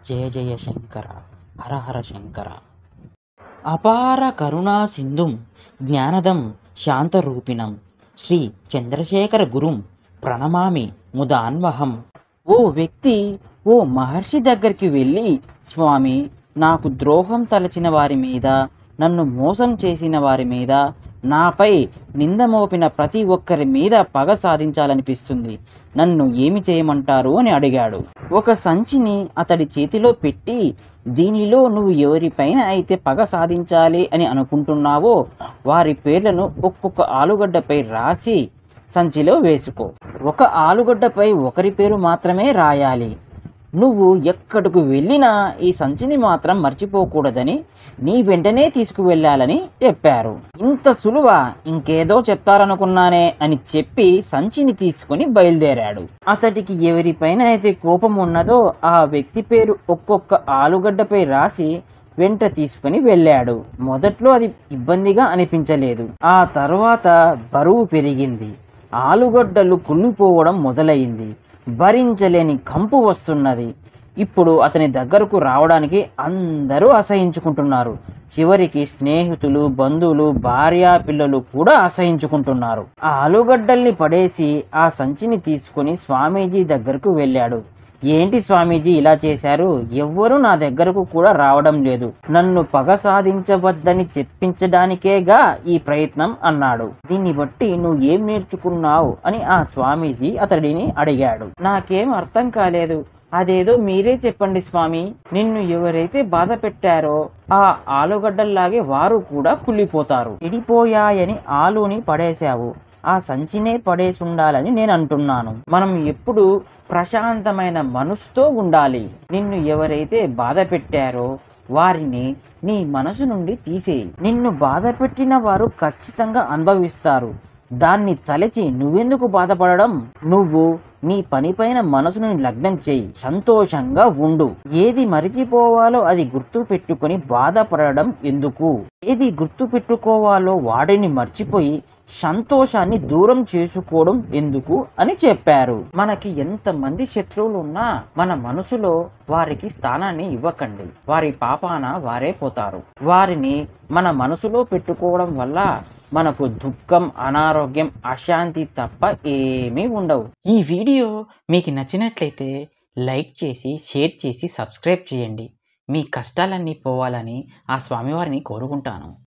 జయ జయ శంకర హర హర శంకర అపార కరుణా సింధుం జ్ఞానదం శాంతరూపిణం శ్రీ చంద్రశేఖర గురుం ప్రణమామి ముదాన్వహం ఓ వ్యక్తి ఓ మహర్షి దగ్గరికి వెళ్ళి స్వామి నాకు ద్రోహం తలచిన వారి మీద నన్ను మోసం చేసిన వారి మీద నాపై నింద మోపిన ప్రతి ఒక్కరి మీద పగ సాధించాలనిపిస్తుంది నన్ను ఏమి చేయమంటారు అని అడిగాడు ఒక సంచిని అతడి చేతిలో పెట్టి దీనిలో నువ్వు ఎవరిపైన అయితే పగ సాధించాలి అని అనుకుంటున్నావో వారి పేర్లను ఒక్కొక్క ఆలుగడ్డపై రాసి సంచిలో వేసుకో ఒక ఆలుగడ్డపై ఒకరి పేరు మాత్రమే రాయాలి నువ్వు ఎక్కడికి వెళ్ళినా ఈ సంచిని మాత్రం మర్చిపోకూడదని నీ వెంటనే తీసుకువెళ్ళాలని చెప్పారు ఇంత సులువ ఇంకేదో చెప్తారనుకున్నానే అని చెప్పి సంచిని తీసుకుని బయలుదేరాడు అతడికి ఎవరిపైన అయితే కోపం ఉన్నదో ఆ వ్యక్తి పేరు ఒక్కొక్క ఆలుగడ్డపై రాసి వెంట తీసుకుని వెళ్ళాడు మొదట్లో అది ఇబ్బందిగా అనిపించలేదు ఆ తర్వాత బరువు పెరిగింది ఆలుగడ్డలు కుళ్ళిపోవడం మొదలైంది భరించలేని కంపు వస్తున్నది ఇప్పుడు అతని దగ్గరకు రావడానికి అందరూ అసహించుకుంటున్నారు చివరికి స్నేహితులు బంధువులు భార్య పిల్లలు కూడా అసహించుకుంటున్నారు ఆ ఆలుగడ్డల్ని పడేసి ఆ సంచిని తీసుకుని స్వామీజీ దగ్గరకు వెళ్ళాడు ఏంటి స్వామీజీ ఇలా చేశారు ఎవ్వరూ నా దగ్గరకు కూడా రావడం లేదు నన్ను పగ సాధించవద్దని చెప్పించడానికేగా ఈ ప్రయత్నం అన్నాడు దీన్ని బట్టి నువ్వు ఏం నేర్చుకున్నావు అని ఆ స్వామీజీ అతడిని అడిగాడు నాకేం అర్థం కాలేదు అదేదో మీరే చెప్పండి స్వామి నిన్ను ఎవరైతే బాధ పెట్టారో ఆ ఆలుగడ్డల్లాగే వారు కూడా కుళ్ళిపోతారు ఇడిపోయాయని ఆలుని పడేశావు ఆ సంచినే పడేసుండాలని నేను అంటున్నాను మనం ఎప్పుడు ప్రశాంతమైన మనసుతో ఉండాలి నిన్ను ఎవరైతే బాధ పెట్టారో వారిని నీ మనసు నుండి తీసేయి నిన్ను బాధ పెట్టిన వారు ఖచ్చితంగా అనుభవిస్తారు దాన్ని తలచి నువ్వెందుకు బాధపడడం నువ్వు నీ పనిపైన మనసును లగ్నం చేయి సంతోషంగా ఉండు ఏది మరిచిపోవాలో అది గుర్తు పెట్టుకొని బాధపడడం ఎందుకు ఏది గుర్తు పెట్టుకోవాలో వాడిని మర్చిపోయి సంతోషాన్ని దూరం చేసుకోవడం ఎందుకు అని చెప్పారు మనకి ఎంతమంది శత్రువులు ఉన్నా మన మనసులో వారికి స్థానాన్ని ఇవ్వకండి వారి పాపాన వారే పోతారు వారిని మన మనసులో పెట్టుకోవడం వల్ల మనకు దుఃఖం అనారోగ్యం అశాంతి తప్ప ఏమీ ఉండవు ఈ వీడియో మీకు నచ్చినట్లయితే లైక్ చేసి షేర్ చేసి సబ్స్క్రైబ్ చేయండి మీ కష్టాలన్నీ పోవాలని ఆ స్వామివారిని కోరుకుంటాను